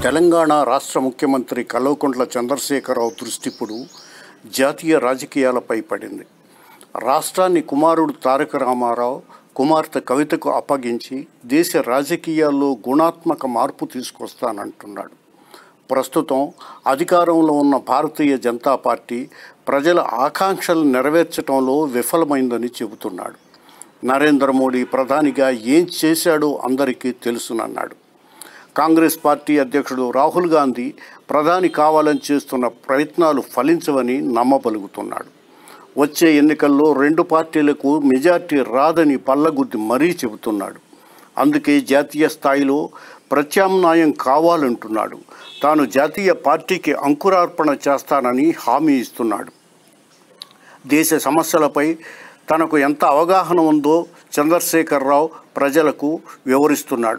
తెలంగాణ రాష్ట్ర ముఖ్యమంత్రి కల్వకుంట్ల చంద్రశేఖరరావు దృష్టిప్పుడు జాతీయ రాజకీయాలపై పడింది రాష్ట్రాన్ని కుమారుడు తారక రామారావు కుమార్తె కవితకు అప్పగించి దేశ రాజకీయాల్లో గుణాత్మక మార్పు తీసుకొస్తానంటున్నాడు ప్రస్తుతం అధికారంలో ఉన్న భారతీయ జనతా పార్టీ ప్రజల ఆకాంక్షలు నెరవేర్చడంలో విఫలమైందని చెబుతున్నాడు నరేంద్ర మోడీ ప్రధానిగా ఏం చేశాడో అందరికీ తెలుసునన్నాడు కాంగ్రెస్ పార్టీ అధ్యక్షుడు రాహుల్ గాంధీ ప్రధాని కావాలని చేస్తున్న ప్రయత్నాలు ఫలించవని నమ్మబలుగుతున్నాడు వచ్చే ఎన్నికల్లో రెండు పార్టీలకు మెజార్టీ రాదని పల్లగుద్ది మరీ చెబుతున్నాడు అందుకే జాతీయ స్థాయిలో ప్రత్యామ్నాయం కావాలంటున్నాడు తాను జాతీయ పార్టీకి అంకురార్పణ చేస్తానని హామీ ఇస్తున్నాడు దేశ సమస్యలపై తనకు ఎంత అవగాహన ఉందో చంద్రశేఖరరావు ప్రజలకు వివరిస్తున్నాడు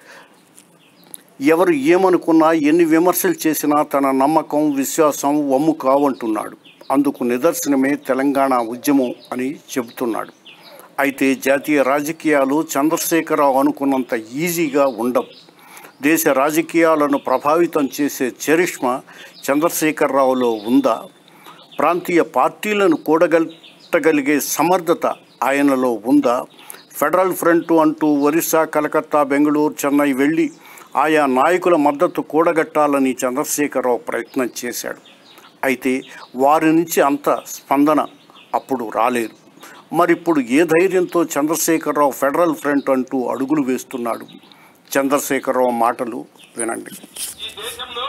ఎవరు ఏమనుకున్నా ఎన్ని విమర్శలు చేసినా తన నమ్మకం విశ్వాసం వమ్ము కావంటున్నాడు అందుకు నిదర్శనమే తెలంగాణ ఉద్యమం అని చెబుతున్నాడు అయితే జాతీయ రాజకీయాలు చంద్రశేఖరరావు అనుకున్నంత ఈజీగా ఉండవు దేశ రాజకీయాలను ప్రభావితం చేసే చరిష్మా చంద్రశేఖరరావులో ఉందా ప్రాంతీయ పార్టీలను కూడగట్టగలిగే సమర్థత ఆయనలో ఉందా ఫెడరల్ ఫ్రంట్ అంటూ ఒరిస్సా కలకత్తా బెంగళూరు చెన్నై వెళ్ళి ఆయా నాయకుల మద్దతు కూడగట్టాలని చంద్రశేఖరరావు ప్రయత్నం చేశాడు అయితే వారి నుంచి అంత స్పందన అప్పుడు రాలేదు మరిప్పుడు ఏ ధైర్యంతో చంద్రశేఖరరావు ఫెడరల్ ఫ్రంట్ అంటూ అడుగులు వేస్తున్నాడు చంద్రశేఖరరావు మాటలు వినండి ఈ దేశంలో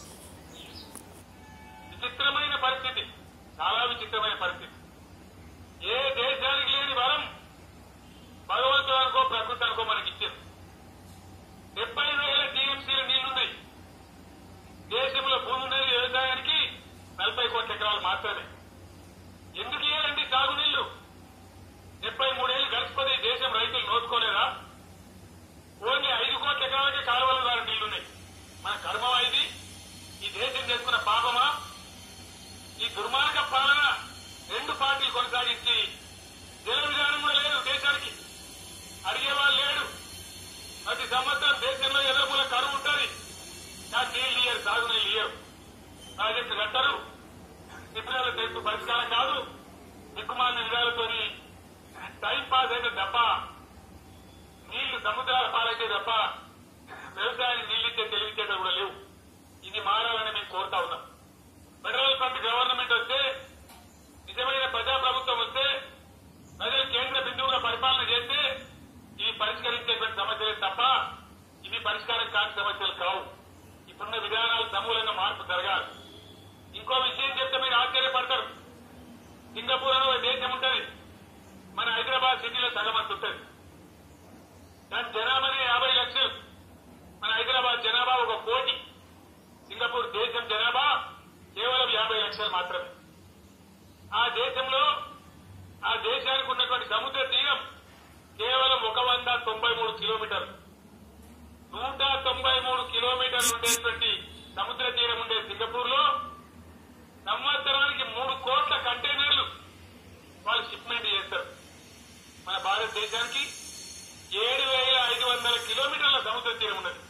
విచిత్రమైన పరిస్థితి చాలా విచిత్రమైన పరిస్థితి ఏ దేశానికి లేని వరం భగవంతుడు అనుకో ప్రకృతి అనుకో మనకి ఇచ్చింది డెబ్బై వేల టీఎంసీల నీళ్లున్నాయి దేశంలో భూమి ఉన్నది వ్యవసాయానికి నలభై కోట్ల ఎకరాలు మాత్రమే ఎందుకు ఇయ్యాలండి సాగునీళ్లు డెబ్బై మూడేళ్లు గడిచిపోతే ఈ దేశం రైతులు నోచుకోలేదా ఓన్లీ ఐదు కోట్ల ఎకరాలకే కాలువల ద్వారా నీళ్లున్నాయి మన కర్మమా ఇది ఈ దేశం చేసుకున్న పాపమా ఈ దుర్మార్గ పాలన రెండు పార్టీలు కొనసాగించి జల విధానం కూడా లేదు దేశానికి అడిగేవాళ్ళు లేడు ప్రతి సంవత్సరం దేశంలో ఎర్రమూల కరువు ఉంటుంది కానీ నీళ్ళు ఇయ్యరు సాగునీళ్ళు ఇయ్యరు ప్రాజెక్టు కట్టరు శిబిరాల తెచ్చు పరిష్కారం కాదు దిక్కుమాలిన విధాలతోని టైం పాస్ అయితే తప్ప నీళ్లు సముద్రాల పాలైతే తప్ప వ్యవసాయానికి నీళ్ళు ఇచ్చే తెలివిచ్చేటవి కూడా లేవు ఇది మారాలని మేము కోరుతా ఉన్నాం ఫెడరల్ ఫ్రంట్ గవర్నమెంట్ వస్తే నిజమైన ప్రజాప్రభుత్వం వస్తే ప్రజలు కేంద్ర బిందువుగా పరిపాలన చేస్తే ఇవి పరిష్కరించేటువంటి సమస్యలే తప్ప ఇవి పరిష్కారం కాని సమస్యలు కావు ఇప్పుడున్న విధానాలు సమూలంగా మార్పు జరగాలి ఇంకో విషయం చెప్తే మీరు ఆశ్చర్యపడతారు సింగపూర్ అనే ఒక దేశం ఉంటుంది మన హైదరాబాద్ సిటీలో సగం అంత ఉంటుంది దాని జనాభానే యాభై లక్షలు మన హైదరాబాద్ జనాభా ఒక కోటి సింగపూర్ దేశం జనాభా కేవలం యాభై లక్షలు మాత్రమే ఆ దేశంలో ఆ దేశానికి ఉన్నటువంటి సముద్ర తీరం కేవలం ఒక వంద తొంభై మూడు కిలోమీటర్లు నూట తొంభై మూడు కిలోమీటర్లు ఉండేటువంటి సముద్ర తీరం ఉండే సింగపూర్ లో సంవత్సరానికి మూడు కోట్ల కంటైనర్లు వాళ్ళు షిప్మెంట్ చేస్తారు మన భారతదేశానికి ఏడు వేల ఐదు వందల కిలోమీటర్ల సముద్ర తీరం ఉన్నది